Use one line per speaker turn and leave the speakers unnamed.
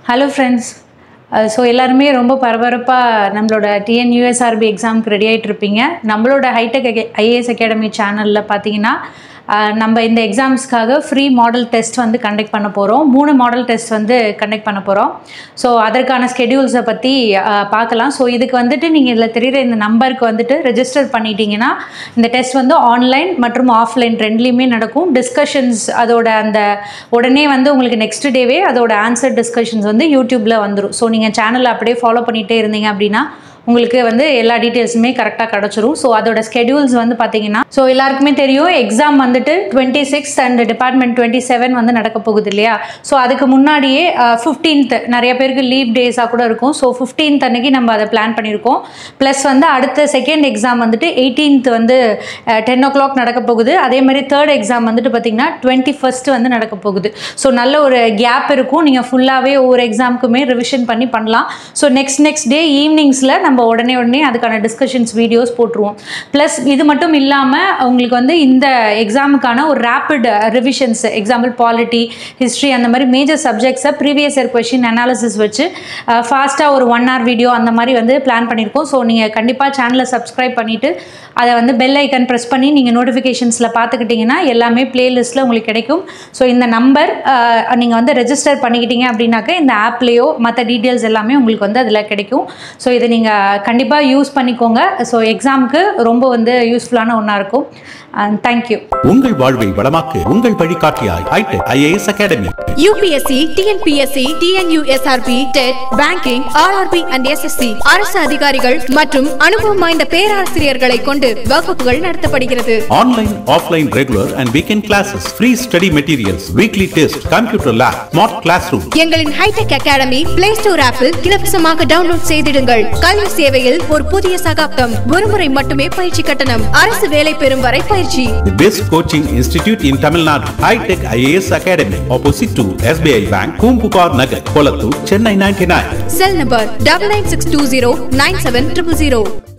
Hello friends so எல்லாருமே ரொம்ப பரபரப்பாக நம்மளோட டிஎன்யூஎஸ்ஆர்பி எக்ஸாமுக்கு ரெடி ஆகிட்டு இருப்பீங்க நம்மளோட ஹைடெக் ஐஏஎஸ் அகாடமி சேனலில் பார்த்தீங்கன்னா அஹ், நம்ம இந்த எக்ஸாம்ஸ்க்காக ஃப்ரீ மாடல் டெஸ்ட் வந்து கண்டக்ட் பண்ண போகிறோம் மூணு மாடல் டெஸ்ட் வந்து கண்டக்ட் பண்ண போகிறோம் ஸோ அதற்கான ஸ்கெடியூல்ஸை பற்றி பார்க்கலாம் ஸோ இதுக்கு வந்துட்டு நீங்கள் இதில் தெரியுற இந்த நம்பருக்கு வந்துட்டு ரெஜிஸ்டர் பண்ணிட்டீங்கன்னா இந்த டெஸ்ட் வந்து ஆன்லைன் மற்றும் ஆஃப்லைன் ரெண்டுலேயுமே நடக்கும் டிஸ்கஷன்ஸ் அதோட அந்த உடனே வந்து உங்களுக்கு நெக்ஸ்ட் டேவே அதோட ஆன்சர் டிஸ்கஷன்ஸ் வந்து யூடியூப்பில் வந்துடும் ஸோ நீங்கள் சேனலை அப்படியே ஃபாலோ பண்ணிகிட்டே இருந்தீங்க அப்படின்னா உங்களுக்கு வந்து எல்லா டீட்டெயில்ஸுமே கரெக்டாக கிடச்சிரும் ஸோ அதோட ஸ்கெடியூல்ஸ் வந்து பார்த்தீங்கன்னா ஸோ எல்லாருக்குமே தெரியும் எக்ஸாம் வந்துட்டு twenty six and department twenty seven வந்து நடக்க போகுது இல்லையா ஸோ அதுக்கு முன்னாடியே ஃபிஃப்டீன்த் நிறைய பேருக்கு லீவ் டேஸாக கூட இருக்கும் ஸோ ஃபிஃப்டீன்த் அன்னைக்கு நம்ம அதை பிளான் பண்ணியிருக்கோம் ப்ளஸ் வந்து அடுத்த செகண்ட் எக்ஸாம் வந்துட்டு எயிட்டீன்த் வந்து டென் ஓ கிளாக் நடக்க போகுது அதே மாதிரி தேர்ட் எக்ஸாம் வந்துட்டு பார்த்தீங்கன்னா டுவெண்ட்டி ஃபஸ்ட் வந்து நடக்க போகுது ஸோ நல்ல ஒரு கேப் இருக்கும் நீங்கள் ஃபுல்லாகவே ஒவ்வொரு எக்ஸாமுக்குமே ரிவிஷன் பண்ணி பண்ணலாம் ஸோ நெக்ஸ்ட் நெக்ஸ்ட் டே ஈவினிங்ஸில் நம்ம உடனே உடனே அதுக்கான டிஸ்கஷன்ஸ் வீடியோஸ் போட்டுருவோம் ப்ளஸ் இது மட்டும் இல்லாமல் உங்களுக்கு வந்து இந்த எக்ஸாமுக்கான ஒரு rapid revisions example polity history அந்த மாதிரி மேஜர் சப்ஜெக்ட்ஸை ப்ரீவியஸ் இயர் கொஷின் அனாலிசிஸ் வச்சு ஃபாஸ்ட்டாக ஒரு ஒன் ஹவர் வீடியோ அந்த மாதிரி வந்து பிளான் பண்ணியிருக்கோம் ஸோ நீங்கள் கண்டிப்பாக சேனலை சப்ஸ்கிரைப் பண்ணிவிட்டு அதை வந்து பெல் ஐக்கன் ப்ரெஸ் பண்ணி நீங்கள் நோட்டிஃபிகேஷன்ஸில் பார்த்துக்கிட்டிங்கன்னா எல்லாமே பிளேலிஸ்ட்டில் உங்களுக்கு கிடைக்கும் ஸோ இந்த நம்பர் நீங்கள் வந்து ரெஜிஸ்டர் பண்ணிக்கிட்டீங்க அப்படின்னாக்க இந்த ஆப்லேயோ மற்ற டீட்டெயில்ஸ் எல்லாமே உங்களுக்கு வந்து அதில் கிடைக்கும் ஸோ இதை நீங்கள் கண்டிப்பாக யூஸ் பண்ணிக்கோங்க ஸோ எக்ஸாமுக்கு ரொம்ப வந்து யூஸ்ஃபுல்லான ஒன்றா இருக்கும் தேங்க்யூ
உங்கள் வாழ்வை வளமாக்கு உங்கள் வழிகாட்டியாய் hitech IAS academy
UPSC TNPSC TNUSRB TET banking RRB and SSC அரசு அதிகாரிகள் மற்றும் அனுபவம் வாய்ந்த பேராசிரியர்களை கொண்டு வகுப்புகள் நடத்தப்படுகிறது
online offline regular and weekend classes free study materials weekly test computer lab smart class room
எங்களின் ஹைடெக் அகாடமி பிளே ஸ்டோர் ஆப்பில் இலவசமாக டவுன்லோட் செய்திடுங்கள் கல்வி சேவையில் ஒரு புதிய சகாப்தம் ஒருமுறை மட்டுமே பயிற்சி கட்டணம் அரசு வேலை பெறும் வரை பயிற்சி
The best coaching institute in Tamil Nadu, High Tech IAS Academy, opposite to SBI Bank, Kumpupar Nagar, Kolattur, Chennai 99.
Cell number double nine six two zero nine seven triple zero